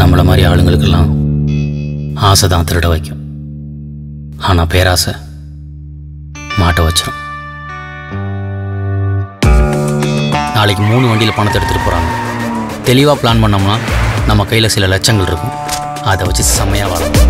நம்மள மாதிரி ஆளுங்களுக்கெல்லாம் ஆசை தான் திருட வைக்கும் ஆனால் பேராசை மாட்ட வச்சிரும் நாளைக்கு மூணு வண்டியில் பணத்தை எடுத்துகிட்டு போகிறாங்க தெளிவாக பிளான் பண்ணோம்னா நம்ம கையில் சில லட்சங்கள் இருக்கும் அதை வச்சு செம்மையாக வாழலாம்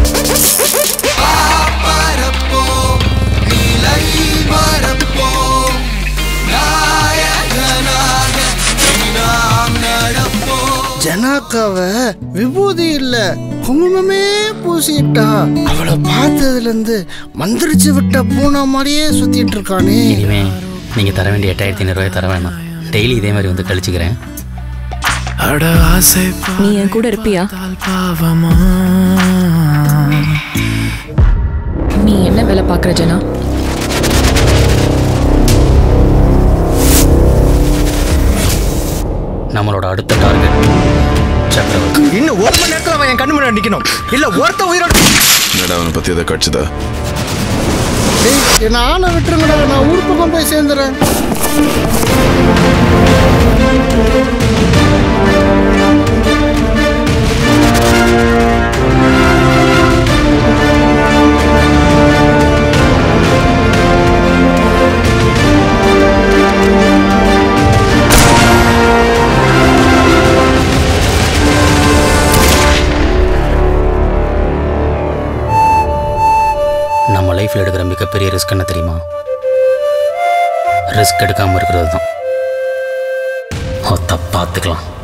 ஜனாக்காவ விபூதி இல்ல குங்குமமே பூசிட்டா அவளை பார்த்ததுல இருந்து மந்திரிச்சு விட்ட பூனை மாதிரியே சுத்திட்டு இருக்கானே இனிமே நீங்கள் தர வேண்டிய எட்டாயிரத்தி ஐநூறுரூவாய் தர வேணாம் டெய்லி இதே மாதிரி வந்து கழிச்சுக்கிறேன் அட ஆசை நீ என் கூட இருப்பியா பார்த்தால் பாவமா நீ என்ன வேலை பார்க்குற ஜனா நம்மளோட அடுத்த டார்கெட் சக்கரவர்த்தி இன்னும் ஒரு மணி நேரத்துல அவன் என் கண்ணு முன்னாடி நிக்கணும் இல்ல ஒருத்த உயிரோட என்னடா அவனை பத்தி எதை கட்சிதா டேய், என்ன ஆளை விட்டுருங்கடா நான் ஊர் பக்கம் போய் சேர்ந்துறேன் நம்ம லைஃப்பில் எடுக்கிற மிகப்பெரிய ரிஸ்க் என்ன தெரியுமா ரிஸ்க் எடுக்காமல் இருக்கிறது தான் ஒத்த பார்த்துக்கலாம்